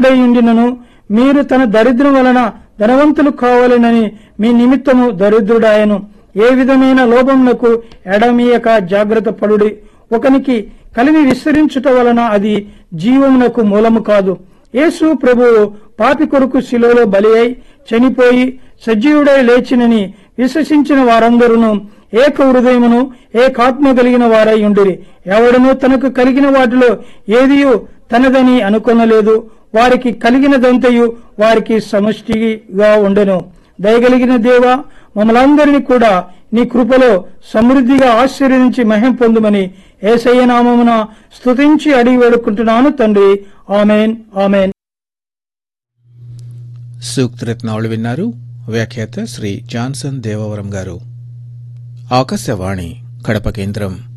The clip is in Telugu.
దరిద్రుడై ఉండినను మీరు తన దరిద్రం వలన ధనవంతులు కావాలనని మీ నిమిత్తము దరిద్రుడాయను ఏ విధమైన లోభమునకు ఎడమీయక జాగ్రత్త పడుడి ఒకనికి కలిమి విస్తరించుట వలన అది జీవమునకు మూలము కాదు యేసు ప్రభువు పాపి కొరకు శిలోలో బలి అయి చనిపోయి సజీవుడై లేచినని విశ్వసించిన వారందరూ ఏక హృదయమును ఏకాత్మ కలిగిన వారై ఉండిరి ఎవడనూ తనకు కలిగిన వాటిలో ఏదియూ తనదని అనుకొనలేదు వారికి కలిగినదంతయు వారికి సమష్టిగా ఉండెను దయగలిగిన దేవ మమ్మలందరినీ కూడా నీ కృపలో సమృద్ధిగా ఆశీర్వదించి మహిం పొందుమని ఏసయ్య నామమున స్తుతించి అడిగి వేడుకుంటున్నాను తండ్రి ఆమెన్ ఆమెన్ సూక్తరత్నావళి విన్నారు వ్యాఖ్యాత శ్రీ జాన్సన్ దేవవరం గారు ఆకాశవాణి కడప కేంద్రం